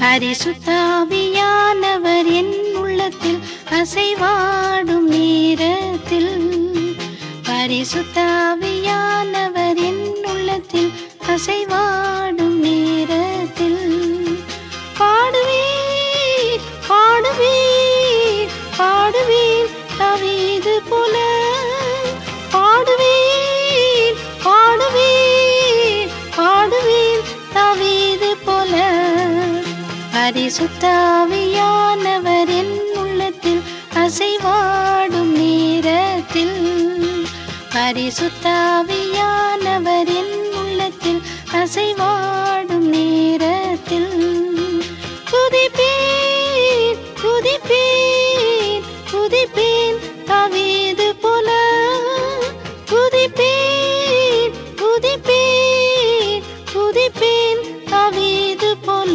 பரிசுத்தாவியானவர் என் உள்ளத்தில் அசைவாடும் நேரத்தில் பரிசுத்தாவியானவர் என் உள்ளத்தில் அசைவாடும் நேரத்தில் பாடுவீர் பாடுவீர் பாடுவீர் கவிது போல பாடுவீர் பாடுவீர் பாடுவீர் கவிது போல பரிசுத்தாவியானவர் என் உள்ளத்தில் அசைவாடும் நேரத்தில் பரிசுத்தாவியானவர் என் உள்ளத்தில் அசைவாடும் நேரத்தில் துதிப்பேன் துதிப்பேன் துதிப்பேன் தவீது போல துதிப்பேன் துதிப்பேன் துதிப்பேன் தவீது போல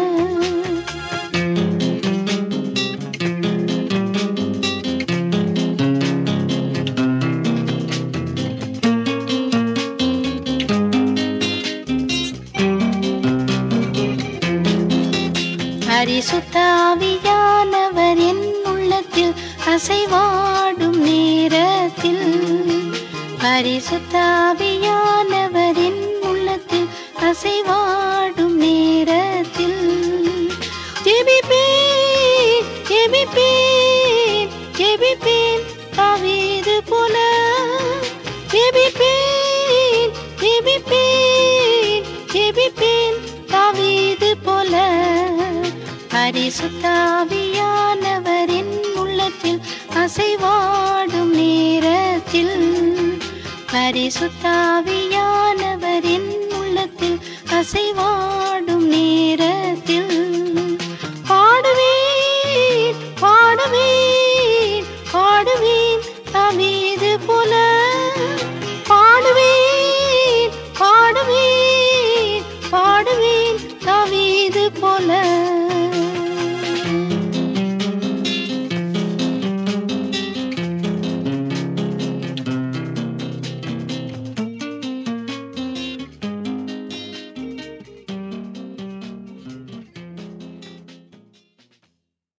பரிசுத்தாவியானவர் என் உள்ளத்தில் அசைவாடும் நேரத்தில் பரிசுத்தாவியானவர் என் உள்ளத்தில் அசைவாடும் நேரத்தில் ஜெபிப்பேன் ஜெபிப்பேன் ஜெபிப்பேன் தாவீது போல ஜெபிப்பேன் ஜெபிப்பேன் ஜெபிப்பேன் தாவீது போல பரிசுத்தாவியானவர் என் உள்ளத்தில் அசைவாடும் நேரத்தில் பரிசுத்தாவியானவர் என் உள்ளத்தில் அசைவா